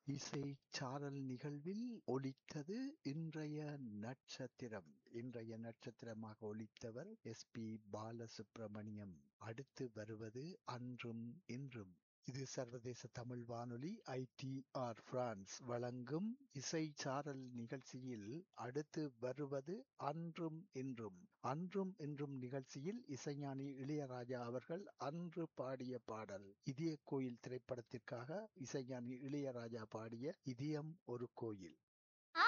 இசை சாரல் நிகழ்வில் ஒலித்தது இன்றைய நட்சத்திரம் இன்றைய நட்சத்திரமாக ஒலித்தவர் எஸ் பி பாலசுப்ரமணியம் அடுத்து வருவது அன்றும் இன்றும் இது சர்வதேச தமிழ் வானொலி ஐடிஆர் பிரான்ஸ் வழங்கும் இசை சாரல் நிகழ்ச்சியில் அடுத்து வருவது அன்றும் இன்றும் அன்றும் இன்றும் நிகழ்ச்சியில் இசைஞானி இளையராஜா அவர்கள் அன்று பாடிய பாடல் இதய கோயில் திரைப்படத்திற்காக இசைஞானி இளையராஜா பாடிய இதயம் ஒரு கோயில்